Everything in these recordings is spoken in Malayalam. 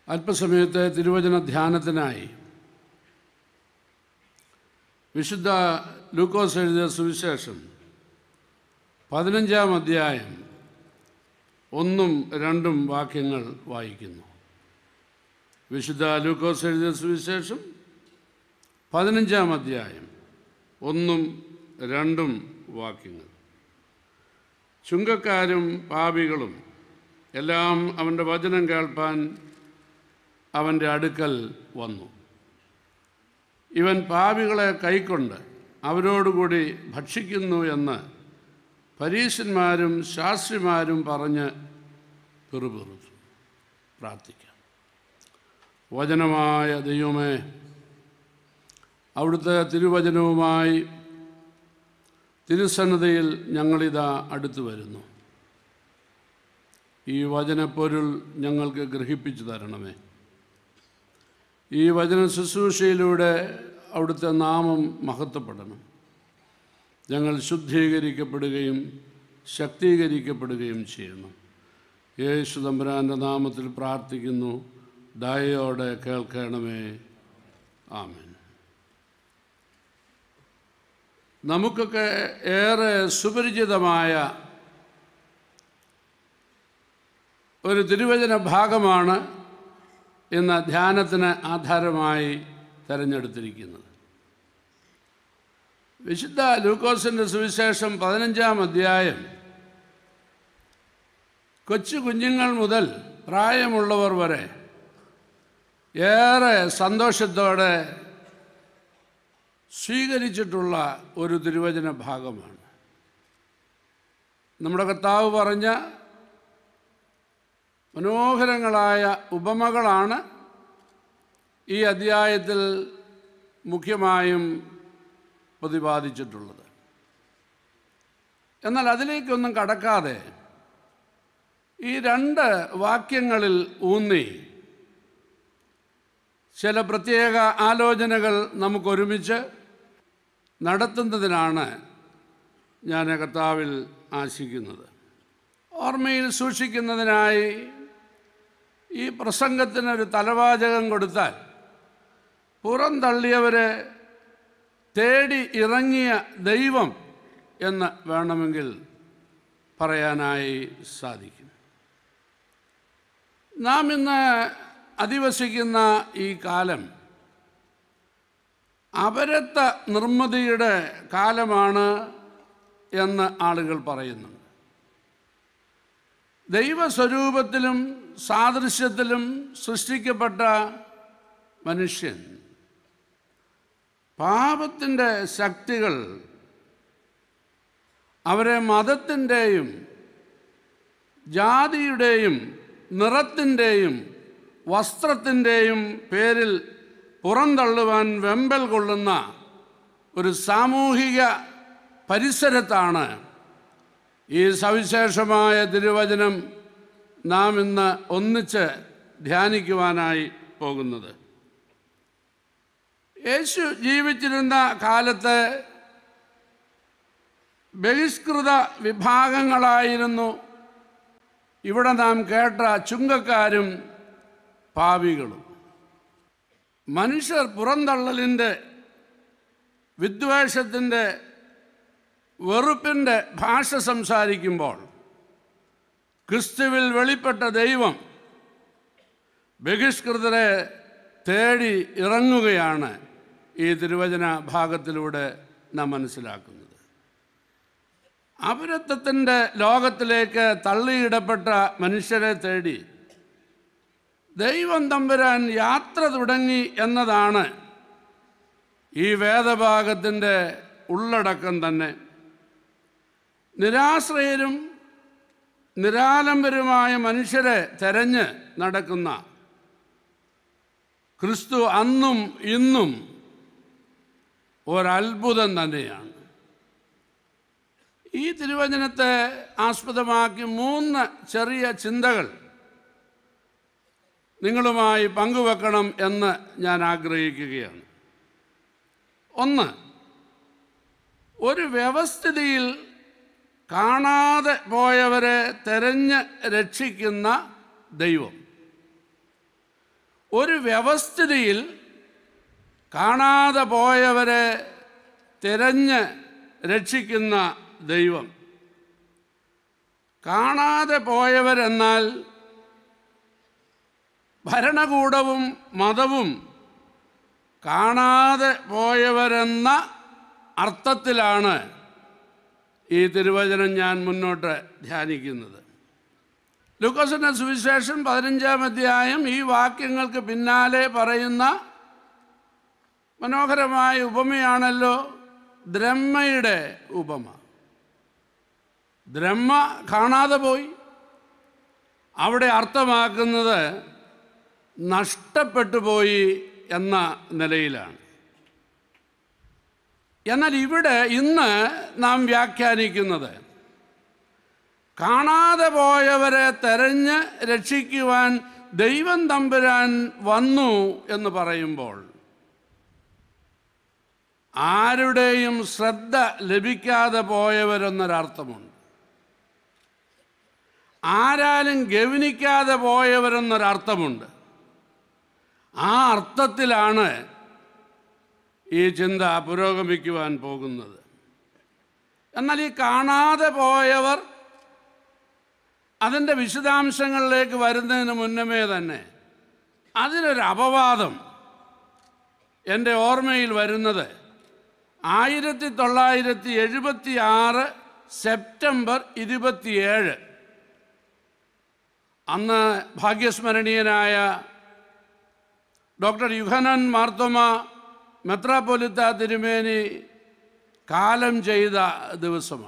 അല്പസമയത്തെ തിരുവചന ധ്യാനത്തിനായി വിശുദ്ധ ലൂക്കോസ് എഴുതിയ സുവിശേഷം പതിനഞ്ചാം അധ്യായം ഒന്നും രണ്ടും വാക്യങ്ങൾ വായിക്കുന്നു വിശുദ്ധ ലൂക്കോസ് എഴുതിയ സുവിശേഷം പതിനഞ്ചാം അധ്യായം ഒന്നും രണ്ടും വാക്യങ്ങൾ ചുങ്കക്കാരും പാപികളും എല്ലാം അവൻ്റെ വചനം കേൾപ്പാൻ അവൻ്റെ അടുക്കൽ വന്നു ഇവൻ പാപികളെ കൈക്കൊണ്ട് അവരോടുകൂടി ഭക്ഷിക്കുന്നു എന്ന് പരീശന്മാരും ശാസ്ത്രിമാരും പറഞ്ഞ് പിറുപിറുത്തു പ്രാർത്ഥിക്കാം വചനമായ ദൈവമേ അവിടുത്തെ തിരുവചനവുമായി തിരുസന്നതയിൽ ഞങ്ങളിതാ അടുത്തു വരുന്നു ഈ വചനപ്പൊരുൾ ഞങ്ങൾക്ക് ഗ്രഹിപ്പിച്ചു തരണമേ ഈ വചന ശുശ്രൂഷയിലൂടെ അവിടുത്തെ നാമം മഹത്വപ്പെടണം ഞങ്ങൾ ശുദ്ധീകരിക്കപ്പെടുകയും ശക്തീകരിക്കപ്പെടുകയും ചെയ്യണം യേശു തമ്പുരാൻ്റെ നാമത്തിൽ പ്രാർത്ഥിക്കുന്നു ദയോടെ കേൾക്കണമേ ആമേൻ നമുക്കൊക്കെ ഏറെ സുപരിചിതമായ ഒരു തിരുവചന ഭാഗമാണ് ഇന്ന് ധ്യാനത്തിന് ആധാരമായി തിരഞ്ഞെടുത്തിരിക്കുന്നത് വിശുദ്ധ ലൂക്കോസിൻ്റെ സുവിശേഷം പതിനഞ്ചാം അധ്യായം കൊച്ചു കുഞ്ഞുങ്ങൾ മുതൽ പ്രായമുള്ളവർ വരെ ഏറെ സന്തോഷത്തോടെ സ്വീകരിച്ചിട്ടുള്ള ഒരു തിരുവചന ഭാഗമാണ് നമ്മുടെ കർത്താവ് പറഞ്ഞ മനോഹരങ്ങളായ ഉപമകളാണ് ഈ അധ്യായത്തിൽ മുഖ്യമായും പ്രതിപാദിച്ചിട്ടുള്ളത് എന്നാൽ അതിലേക്കൊന്നും കടക്കാതെ ഈ രണ്ട് വാക്യങ്ങളിൽ ഊന്നി ചില പ്രത്യേക ആലോചനകൾ നമുക്കൊരുമിച്ച് നടത്തുന്നതിനാണ് ഞാൻ കർത്താവിൽ ആശിക്കുന്നത് ഓർമ്മയിൽ സൂക്ഷിക്കുന്നതിനായി ഈ പ്രസംഗത്തിനൊരു തലവാചകം കൊടുത്താൽ പുറന്തള്ളിയവരെ തേടി ഇറങ്ങിയ ദൈവം എന്ന് വേണമെങ്കിൽ പറയാനായി സാധിക്കും നാം ഇന്ന് അധിവസിക്കുന്ന ഈ കാലം അപരത്ത നിർമ്മിതിയുടെ കാലമാണ് എന്ന് ആളുകൾ പറയുന്നുണ്ട് ദൈവസ്വരൂപത്തിലും സാദൃശ്യത്തിലും സൃഷ്ടിക്കപ്പെട്ട മനുഷ്യൻ പാപത്തിൻ്റെ ശക്തികൾ അവരെ മതത്തിൻ്റെയും ജാതിയുടെയും നിറത്തിൻ്റെയും വസ്ത്രത്തിൻ്റെയും പേരിൽ പുറന്തള്ളുവാൻ വെമ്പൽ കൊള്ളുന്ന ഒരു സാമൂഹിക പരിസരത്താണ് ഈ സവിശേഷമായ തിരുവചനം നാം ഇന്ന് ഒന്നിച്ച് ധ്യാനിക്കുവാനായി പോകുന്നത് യേശു ജീവിച്ചിരുന്ന കാലത്ത് ബഹിഷ്കൃത വിഭാഗങ്ങളായിരുന്നു ഇവിടെ നാം കേട്ട ചുങ്കക്കാരും പാവികളും മനുഷ്യർ പുറന്തള്ളലിൻ്റെ വിദ്വേഷത്തിൻ്റെ വെറുപ്പിൻ്റെ ഭാഷ സംസാരിക്കുമ്പോൾ ക്രിസ്തുവിൽ വെളിപ്പെട്ട ദൈവം ബഹിഷ്കൃതരെ തേടി ഇറങ്ങുകയാണ് ഈ തിരുവചന ഭാഗത്തിലൂടെ നാം മനസ്സിലാക്കുന്നത് അപരത്വത്തിൻ്റെ ലോകത്തിലേക്ക് തള്ളിയിടപ്പെട്ട മനുഷ്യരെ തേടി ദൈവം തമ്പുരാൻ യാത്ര തുടങ്ങി എന്നതാണ് ഈ വേദഭാഗത്തിൻ്റെ ഉള്ളടക്കം തന്നെ നിരാശ്രയരും നിരാലംബരുമായ മനുഷ്യരെ തെരഞ്ഞ് നടക്കുന്ന ക്രിസ്തു അന്നും ഇന്നും ഒരത്ഭുതം തന്നെയാണ് ഈ തിരുവചനത്തെ ആസ്പദമാക്കി മൂന്ന് ചെറിയ ചിന്തകൾ നിങ്ങളുമായി പങ്കുവെക്കണം എന്ന് ഞാൻ ആഗ്രഹിക്കുകയാണ് ഒന്ന് ഒരു വ്യവസ്ഥിതിയിൽ കാണാതെ പോയവരെ തെരഞ്ഞ് രക്ഷിക്കുന്ന ദൈവം ഒരു വ്യവസ്ഥിതിയിൽ കാണാതെ പോയവരെ തിരഞ്ഞ് രക്ഷിക്കുന്ന ദൈവം കാണാതെ പോയവരെന്നാൽ ഭരണകൂടവും മതവും കാണാതെ പോയവരെന്ന അർത്ഥത്തിലാണ് ഈ തിരുവചനം ഞാൻ മുന്നോട്ട് ധ്യാനിക്കുന്നത് ലൂക്കോസിൻ്റെ സുവിശേഷം പതിനഞ്ചാം അധ്യായം ഈ വാക്യങ്ങൾക്ക് പിന്നാലെ പറയുന്ന മനോഹരമായ ഉപമയാണല്ലോ ദ്രഹ്മയുടെ ഉപമ ദ്രഹ്മ കാണാതെ പോയി അവിടെ അർത്ഥമാക്കുന്നത് നഷ്ടപ്പെട്ടു പോയി എന്ന നിലയിലാണ് എന്നാൽ ഇവിടെ ഇന്ന് നാം വ്യാഖ്യാനിക്കുന്നത് കാണാതെ പോയവരെ തെരഞ്ഞ് രക്ഷിക്കുവാൻ ദൈവം തമ്പുരാൻ വന്നു എന്ന് പറയുമ്പോൾ ആരുടെയും ശ്രദ്ധ ലഭിക്കാതെ പോയവരെന്നൊരർത്ഥമുണ്ട് ആരാലും ഗവനിക്കാതെ പോയവരെന്നൊരർത്ഥമുണ്ട് ആ അർത്ഥത്തിലാണ് ഈ ചിന്ത പുരോഗമിക്കുവാൻ പോകുന്നത് എന്നാൽ ഈ കാണാതെ പോയവർ അതിൻ്റെ വിശദാംശങ്ങളിലേക്ക് വരുന്നതിന് മുന്നമേ തന്നെ അതിനൊരു അപവാദം എൻ്റെ ഓർമ്മയിൽ വരുന്നത് ആയിരത്തി തൊള്ളായിരത്തി എഴുപത്തി ആറ് സെപ്റ്റംബർ ഇരുപത്തിയേഴ് അന്ന് ഭാഗ്യസ്മരണീയനായ ഡോക്ടർ യുഹനൻ മാർത്തോമ മെത്രാപ്പൊലിത്ത തിരുമേനി കാലം ചെയ്ത ദിവസമാണ്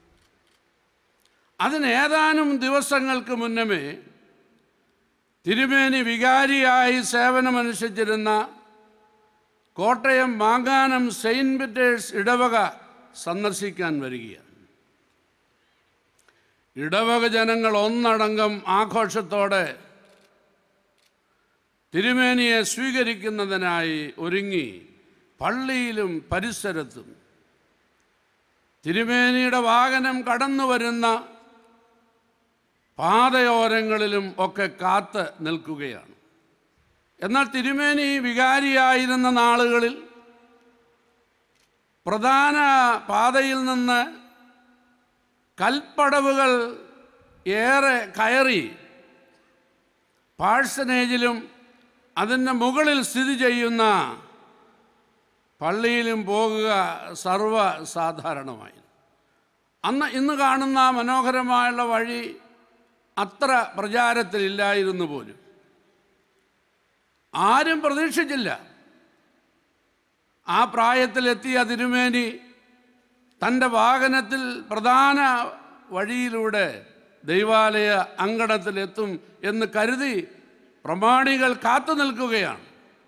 അതിന് ഏതാനും ദിവസങ്ങൾക്ക് മുന്നമേ തിരുമേനി വികാരിയായി സേവനമനുഷ്ഠിച്ചിരുന്ന കോട്ടയം മാങ്ങാനം സെയിൻറ്റ് പീറ്റേഴ്സ് ഇടവക സന്ദർശിക്കാൻ വരികയാണ് ഇടവക ജനങ്ങൾ ഒന്നടങ്കം ആഘോഷത്തോടെ തിരുമേനിയെ സ്വീകരിക്കുന്നതിനായി ഒരുങ്ങി പള്ളിയിലും പരിസരത്തും തിരുമേനിയുടെ വാഹനം കടന്നു വരുന്ന പാതയോരങ്ങളിലും ഒക്കെ കാത്ത് നിൽക്കുകയാണ് എന്നാൽ തിരുമേനി വികാരിയായിരുന്ന നാളുകളിൽ പ്രധാന പാതയിൽ നിന്ന് കൽപ്പടവുകൾ ഏറെ കയറി പാഴ്സനേജിലും അതിൻ്റെ മുകളിൽ സ്ഥിതി ചെയ്യുന്ന പള്ളിയിലും പോകുക സർവ സാധാരണമായി അന്ന് ഇന്ന് കാണുന്ന മനോഹരമായുള്ള വഴി അത്ര പ്രചാരത്തിലില്ലായിരുന്നു പോലും ആരും പ്രതീക്ഷിച്ചില്ല ആ പ്രായത്തിലെത്തിയ തിരുമേനി തൻ്റെ വാഹനത്തിൽ പ്രധാന വഴിയിലൂടെ ദൈവാലയ അങ്കണത്തിലെത്തും എന്ന് കരുതി പ്രമാണികൾ കാത്തു നിൽക്കുകയാണ്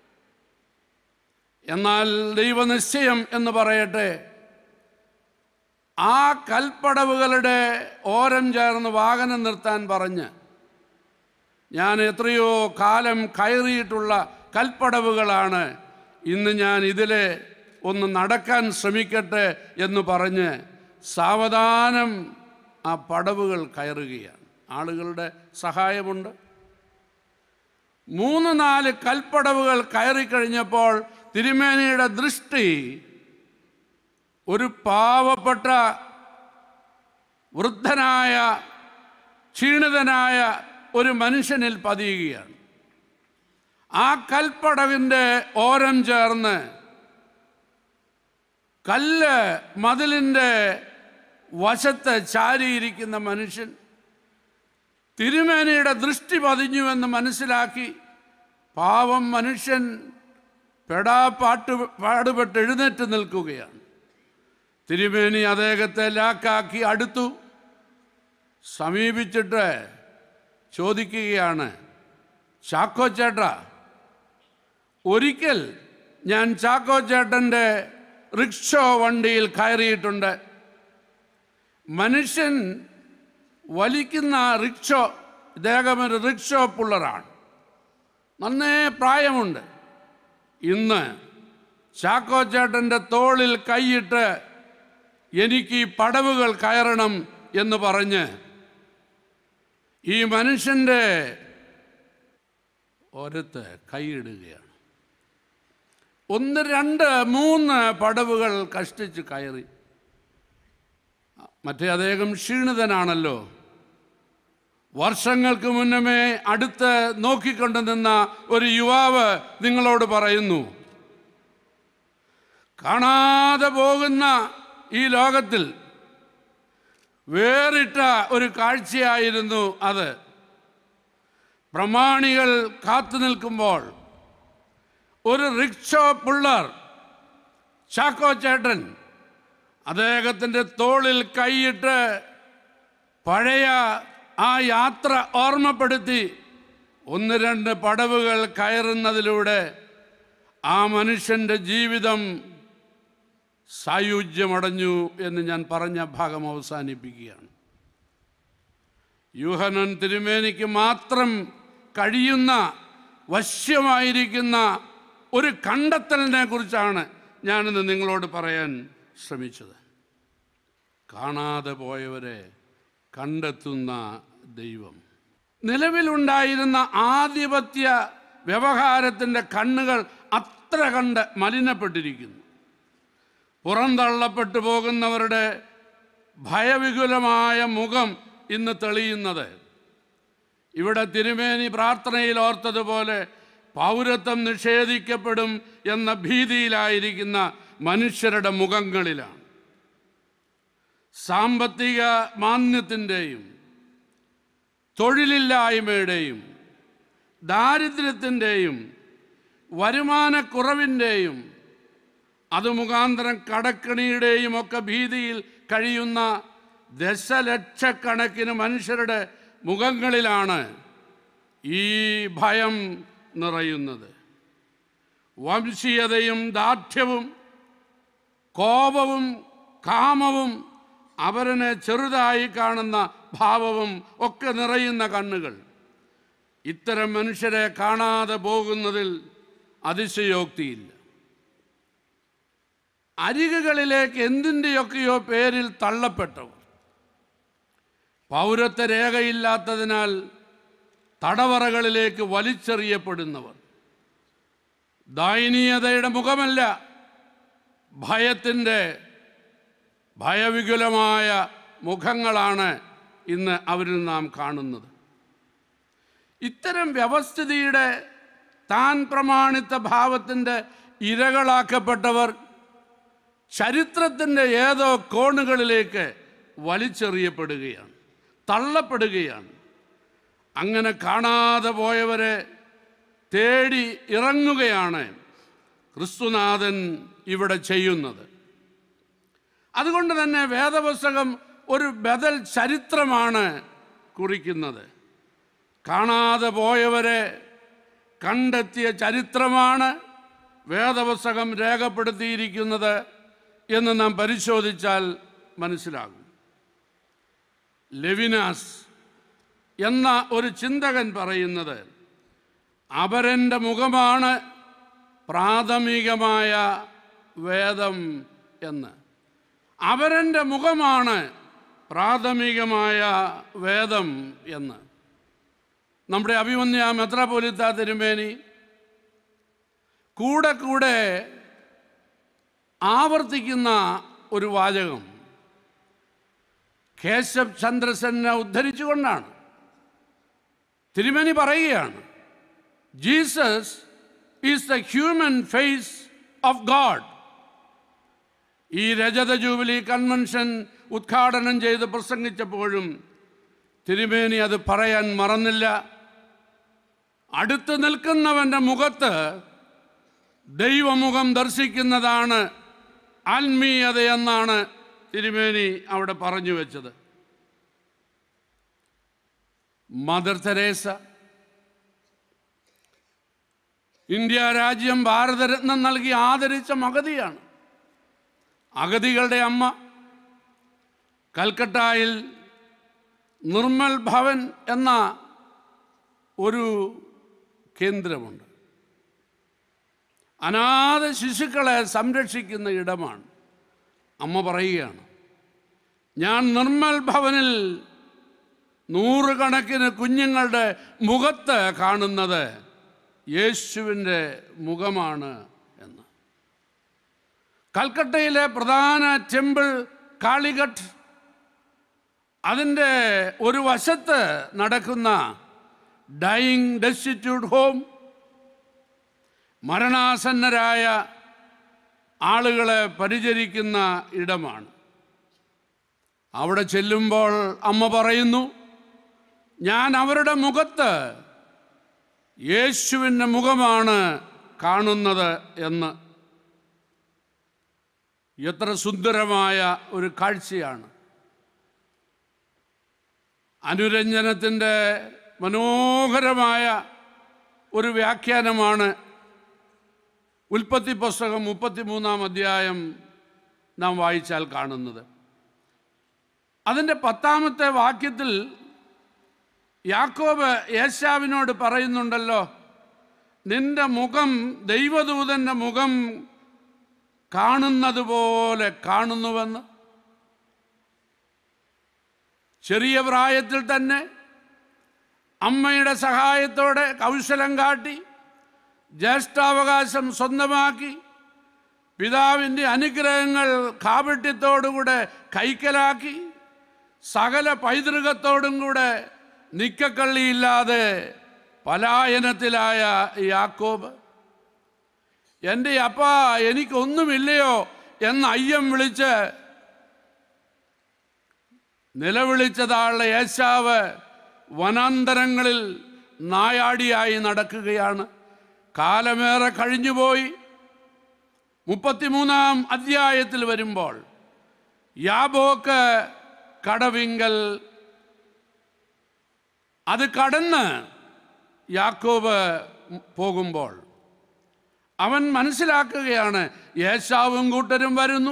എന്നാൽ ദൈവനിശ്ചയം എന്ന് പറയട്ടെ ആ കൽപ്പടവുകളുടെ ഓരം ചേർന്ന് വാഹനം നിർത്താൻ പറഞ്ഞ് ഞാൻ എത്രയോ കാലം കയറിയിട്ടുള്ള കൽപ്പടവുകളാണ് ഇന്ന് ഞാൻ ഇതിലെ ഒന്ന് നടക്കാൻ ശ്രമിക്കട്ടെ എന്ന് പറഞ്ഞ് സാവധാനം ആ പടവുകൾ കയറുകയാണ് ആളുകളുടെ സഹായമുണ്ട് മൂന്ന് നാല് കൽപ്പടവുകൾ കയറിക്കഴിഞ്ഞപ്പോൾ തിരുമേനിയുടെ ദൃഷ്ടി ഒരു പാവപ്പെട്ട വൃദ്ധനായ ക്ഷീണിതനായ ഒരു മനുഷ്യനിൽ പതിയുകയാണ് ആ കൽപ്പടവിൻ്റെ ഓരം ചേർന്ന് കല്ല് മതിലിൻ്റെ വശത്ത് ചാരിയിരിക്കുന്ന മനുഷ്യൻ തിരുമേനിയുടെ ദൃഷ്ടി പതിഞ്ഞുവെന്ന് മനസ്സിലാക്കി പാവം മനുഷ്യൻ പെടാ പാട്ട് പാടുപെട്ട് എഴുന്നേറ്റ് നിൽക്കുകയാണ് തിരുമേനി അദ്ദേഹത്തെ ലാക്കാക്കി അടുത്തു സമീപിച്ചിട്ട് ചോദിക്കുകയാണ് ചാക്കോ ചേട്ടാ ഒരിക്കൽ ഞാൻ ചാക്കോ ചേട്ടൻ്റെ റിക്ഷോ വണ്ടിയിൽ കയറിയിട്ടുണ്ട് മനുഷ്യൻ വലിക്കുന്ന റിക്ഷോ ഇദ്ദേഹം ഒരു റിക്ഷോ പുള്ളറാണ് നന്നേ പ്രായമുണ്ട് ഇന്ന് ചാക്കോ ചേട്ടൻ്റെ തോളിൽ കൈയിട്ട് എനിക്ക് ഈ പടവുകൾ കയറണം എന്ന് പറഞ്ഞ് ഈ മനുഷ്യൻ്റെ ഒരത്ത് കൈയിടുകയാണ് ഒന്ന് രണ്ട് മൂന്ന് പടവുകൾ കഷ്ടിച്ച് കയറി മറ്റേ അദ്ദേഹം ക്ഷീണിതനാണല്ലോ വർഷങ്ങൾക്ക് മുന്നമേ അടുത്ത് നോക്കിക്കൊണ്ട് നിന്ന ഒരു യുവാവ് നിങ്ങളോട് പറയുന്നു കാണാതെ പോകുന്ന ഈ ലോകത്തിൽ വേറിട്ട ഒരു കാഴ്ചയായിരുന്നു അത് പ്രമാണികൾ കാത്തു നിൽക്കുമ്പോൾ ഒരു റിക്ഷോ പിള്ളർ ചാക്കോ ചേട്ടൻ അദ്ദേഹത്തിൻ്റെ തോളിൽ കൈയിട്ട് പഴയ ആ യാത്ര ഓർമ്മപ്പെടുത്തി ഒന്ന് രണ്ട് പടവുകൾ കയറുന്നതിലൂടെ ആ മനുഷ്യൻ്റെ ജീവിതം സായുജ്യമടഞ്ഞു എന്ന് ഞാൻ പറഞ്ഞ ഭാഗം അവസാനിപ്പിക്കുകയാണ് യൂഹനൻ തിരുമേനിക്ക് മാത്രം കഴിയുന്ന വശ്യമായിരിക്കുന്ന ഒരു കണ്ടെത്തലിനെ കുറിച്ചാണ് ഞാനിന്ന് നിങ്ങളോട് പറയാൻ ശ്രമിച്ചത് കാണാതെ പോയവരെ കണ്ടെത്തുന്ന ദൈവം നിലവിലുണ്ടായിരുന്ന ആധിപത്യ വ്യവഹാരത്തിൻ്റെ കണ്ണുകൾ അത്ര കണ്ട് മലിനപ്പെട്ടിരിക്കുന്നു പുറന്തള്ളപ്പെട്ടു പോകുന്നവരുടെ ഭയവികുലമായ മുഖം ഇന്ന് തെളിയുന്നത് ഇവിടെ തിരുമേനി പ്രാർത്ഥനയിൽ ഓർത്തതുപോലെ പൗരത്വം നിഷേധിക്കപ്പെടും എന്ന ഭീതിയിലായിരിക്കുന്ന മനുഷ്യരുടെ മുഖങ്ങളിലാണ് സാമ്പത്തിക മാന്യത്തിൻ്റെയും തൊഴിലില്ലായ്മയുടെയും ദാരിദ്ര്യത്തിൻ്റെയും വരുമാനക്കുറവിൻ്റെയും അത് മുഖാന്തരം കടക്കണിയുടെയും ഒക്കെ ഭീതിയിൽ കഴിയുന്ന ദശലക്ഷക്കണക്കിന് മനുഷ്യരുടെ മുഖങ്ങളിലാണ് ഈ ഭയം നിറയുന്നത് വംശീയതയും ദാർഢ്യവും കോപവും കാമവും അവരനെ ചെറുതായി കാണുന്ന ഭാവവും ഒക്കെ നിറയുന്ന കണ്ണുകൾ ഇത്തരം മനുഷ്യരെ കാണാതെ പോകുന്നതിൽ അതിശയോക്തിയില്ല അരികുകളിലേക്ക് എന്തിൻ്റെയൊക്കെയോ പേരിൽ തള്ളപ്പെട്ടവർ പൗരത്വ രേഖയില്ലാത്തതിനാൽ തടവറകളിലേക്ക് വലിച്ചെറിയപ്പെടുന്നവർ ദയനീയതയുടെ മുഖമല്ല ഭയത്തിൻ്റെ ഭയവികുലമായ മുഖങ്ങളാണ് ഇന്ന് അവരിൽ നാം കാണുന്നത് ഇത്തരം വ്യവസ്ഥിതിയുടെ താൻ പ്രമാണിത്ത ഭാവത്തിൻ്റെ ഇരകളാക്കപ്പെട്ടവർ ചരിത്രത്തിൻ്റെ ഏതോ കോണുകളിലേക്ക് വലിച്ചെറിയപ്പെടുകയാണ് തള്ളപ്പെടുകയാണ് അങ്ങനെ കാണാതെ പോയവരെ തേടി ഇറങ്ങുകയാണ് ക്രിസ്തുനാഥൻ ഇവിടെ ചെയ്യുന്നത് അതുകൊണ്ട് തന്നെ വേദപുസ്തകം ഒരു ബദൽ ചരിത്രമാണ് കുറിക്കുന്നത് കാണാതെ പോയവരെ കണ്ടെത്തിയ ചരിത്രമാണ് വേദപുസ്തകം രേഖപ്പെടുത്തിയിരിക്കുന്നത് എന്ന് നാം പരിശോധിച്ചാൽ മനസ്സിലാകും ലെവിനാസ് എന്ന ഒരു ചിന്തകൻ പറയുന്നത് അപരൻ്റെ മുഖമാണ് പ്രാഥമികമായ വേദം എന്ന് അവരൻ്റെ മുഖമാണ് പ്രാഥമികമായ വേദം എന്ന് നമ്മുടെ അഭിമന്യ മെത്രാപോലിത്ത തിരുമേനി കൂടെ കൂടെ ആവർത്തിക്കുന്ന ഒരു വാചകം കേശവ് ചന്ദ്രസെനെ ഉദ്ധരിച്ചുകൊണ്ടാണ് തിരുമേനി പറയുകയാണ് Jesus is the human face of God ഈ രജത ജൂബിലി കൺവെൻഷൻ ഉദ്ഘാടനം ചെയ്ത് പ്രസംഗിച്ചപ്പോഴും തിരുമേനി അത് പറയാൻ മറന്നില്ല അടുത്ത് നിൽക്കുന്നവൻ്റെ മുഖത്ത് ദൈവമുഖം ദർശിക്കുന്നതാണ് ആത്മീയതയെന്നാണ് തിരുമേനി അവിടെ പറഞ്ഞു വെച്ചത് മദർ തെരേസ ഇന്ത്യ രാജ്യം ഭാരതരത്നം നൽകി ആദരിച്ച മഗതിയാണ് അഗതികളുടെ അമ്മ കൽക്കട്ടയിൽ നിർമ്മൽ ഭവൻ എന്ന ഒരു കേന്ദ്രമുണ്ട് അനാഥ ശിശുക്കളെ സംരക്ഷിക്കുന്ന ഇടമാണ് അമ്മ പറയുകയാണ് ഞാൻ നിർമ്മൽ ഭവനിൽ നൂറുകണക്കിന് കുഞ്ഞുങ്ങളുടെ മുഖത്ത് കാണുന്നത് യേശുവിൻ്റെ മുഖമാണ് എന്ന് കൽക്കട്ടയിലെ പ്രധാന ടെമ്പിൾ കാളിഘട്ട് അതിൻ്റെ ഒരു വശത്ത് നടക്കുന്ന ഡൈയിങ് ഡെസ്റ്റിറ്റ്യൂട്ട് ഹോം മരണാസന്നരായ ആളുകളെ പരിചരിക്കുന്ന ഇടമാണ് അവിടെ ചെല്ലുമ്പോൾ അമ്മ പറയുന്നു ഞാൻ അവരുടെ മുഖത്ത് യേശുവിൻ്റെ മുഖമാണ് കാണുന്നത് എന്ന് എത്ര സുന്ദരമായ ഒരു കാഴ്ചയാണ് അനുരഞ്ജനത്തിൻ്റെ മനോഹരമായ ഒരു വ്യാഖ്യാനമാണ് ഉൽപ്പത്തി പുസ്തകം മുപ്പത്തിമൂന്നാം അധ്യായം നാം വായിച്ചാൽ കാണുന്നത് അതിൻ്റെ പത്താമത്തെ വാക്യത്തിൽ യാക്കോബ് യേശാവിനോട് പറയുന്നുണ്ടല്ലോ നിന്റെ മുഖം ദൈവദൂതൻ്റെ മുഖം കാണുന്നത് പോലെ കാണുന്നുവെന്ന് ചെറിയ പ്രായത്തിൽ തന്നെ അമ്മയുടെ സഹായത്തോടെ കൗശലം കാട്ടി ജ്യേഷ്ഠാവകാശം സ്വന്തമാക്കി പിതാവിൻ്റെ അനുഗ്രഹങ്ങൾ കാപട്യത്തോടുകൂടെ കൈക്കലാക്കി സകല പൈതൃകത്തോടും കൂടെ നിക്കക്കള്ളിയില്ലാതെ പലായനത്തിലായ യാക്കോബ് എൻ്റെ അപ്പ എനിക്കൊന്നുമില്ലയോ എന്ന് അയ്യം വിളിച്ച് നിലവിളിച്ചതാളുടെ യേശാവ് വനാന്തരങ്ങളിൽ നായാടിയായി നടക്കുകയാണ് കാലമേറെ കഴിഞ്ഞുപോയി മുപ്പത്തിമൂന്നാം അധ്യായത്തിൽ വരുമ്പോൾ യാബോക്ക് കടവിങ്കൽ അത് കടന്ന് യാക്കോബ് പോകുമ്പോൾ അവൻ മനസ്സിലാക്കുകയാണ് യേശാവും കൂട്ടരും വരുന്നു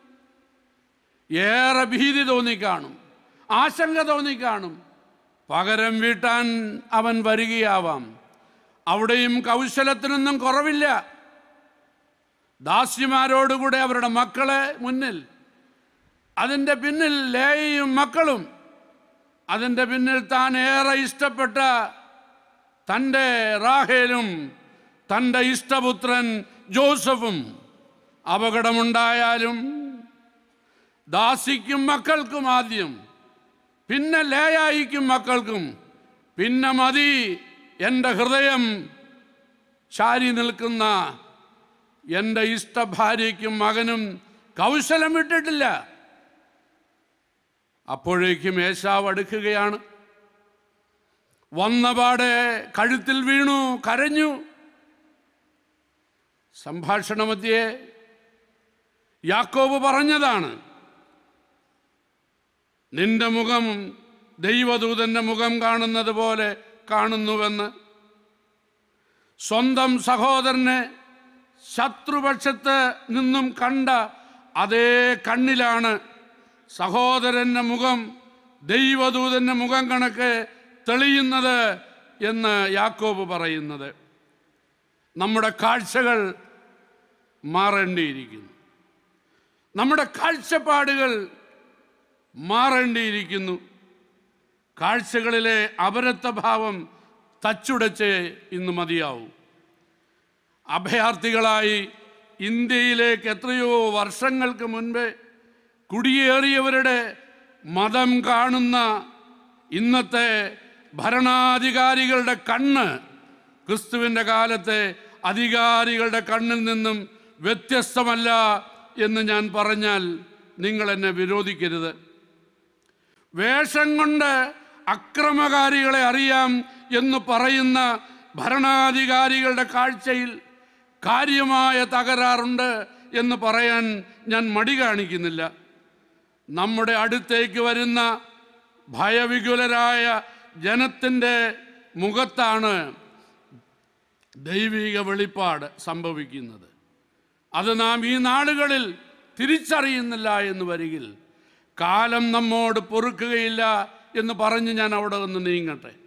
ഏറെ ഭീതി തോന്നിക്കാണും ആശങ്ക തോന്നിക്കാണും പകരം വീട്ടാൻ അവൻ വരികയാവാം അവിടെയും കൗശലത്തിനൊന്നും കുറവില്ല ദാസ്യമാരോടുകൂടെ അവരുടെ മക്കളെ മുന്നിൽ അതിൻ്റെ പിന്നിൽ ലേയും മക്കളും അതിൻ്റെ പിന്നിൽ താൻ ഏറെ ഇഷ്ടപ്പെട്ട തൻ്റെ റാഹേലും തൻ്റെ ഇഷ്ടപുത്രൻ ജോസഫും അപകടമുണ്ടായാലും ദാസിക്കും മക്കൾക്കും ആദ്യം പിന്നെ ലേയായിക്കും മക്കൾക്കും പിന്നെ മതി എൻ്റെ ഹൃദയം ചാരി നിൽക്കുന്ന എൻ്റെ ഇഷ്ടഭാര്യയ്ക്കും മകനും കൗശലം വിട്ടിട്ടില്ല അപ്പോഴേക്കും ഏശാവ് അടുക്കുകയാണ് വന്നപാടെ കഴുത്തിൽ വീണു കരഞ്ഞു സംഭാഷണമധ്യേ യാക്കോബ് പറഞ്ഞതാണ് നിന്റെ മുഖം ദൈവദൂതന്റെ മുഖം കാണുന്നത് പോലെ കാണുന്നുവെന്ന് സ്വന്തം സഹോദരനെ ശത്രുപക്ഷത്ത് നിന്നും കണ്ട അതേ കണ്ണിലാണ് സഹോദരൻ്റെ മുഖം ദൈവദൂതൻ്റെ മുഖം കണക്ക് തെളിയുന്നത് എന്ന് യാക്കോബ് പറയുന്നത് നമ്മുടെ കാഴ്ചകൾ മാറേണ്ടിയിരിക്കുന്നു നമ്മുടെ കാഴ്ചപ്പാടുകൾ മാറേണ്ടിയിരിക്കുന്നു കാഴ്ചകളിലെ അപരത്വഭാവം തച്ചുടച്ച് ഇന്ന് മതിയാവും അഭയാർത്ഥികളായി ഇന്ത്യയിലേക്ക് എത്രയോ വർഷങ്ങൾക്ക് മുൻപേ കുടിയേറിയവരുടെ മതം കാണുന്ന ഇന്നത്തെ ഭരണാധികാരികളുടെ കണ്ണ് ക്രിസ്തുവിൻ്റെ കാലത്തെ അധികാരികളുടെ കണ്ണിൽ നിന്നും വ്യത്യസ്തമല്ല എന്ന് ഞാൻ പറഞ്ഞാൽ നിങ്ങൾ എന്നെ വിരോധിക്കരുത് വേഷം കൊണ്ട് അക്രമകാരികളെ അറിയാം എന്ന് പറയുന്ന ഭരണാധികാരികളുടെ കാഴ്ചയിൽ കാര്യമായ തകരാറുണ്ട് എന്ന് പറയാൻ ഞാൻ മടി കാണിക്കുന്നില്ല നമ്മുടെ അടുത്തേക്ക് വരുന്ന ഭയവികുലരായ ജനത്തിൻ്റെ മുഖത്താണ് ദൈവിക വെളിപ്പാട് സംഭവിക്കുന്നത് അത് നാം ഈ നാളുകളിൽ തിരിച്ചറിയുന്നില്ല എന്ന് വരികിൽ കാലം നമ്മോട് പൊറുക്കുകയില്ല എന്ന് പറഞ്ഞ് ഞാൻ അവിടെ നിന്ന് നീങ്ങട്ടെ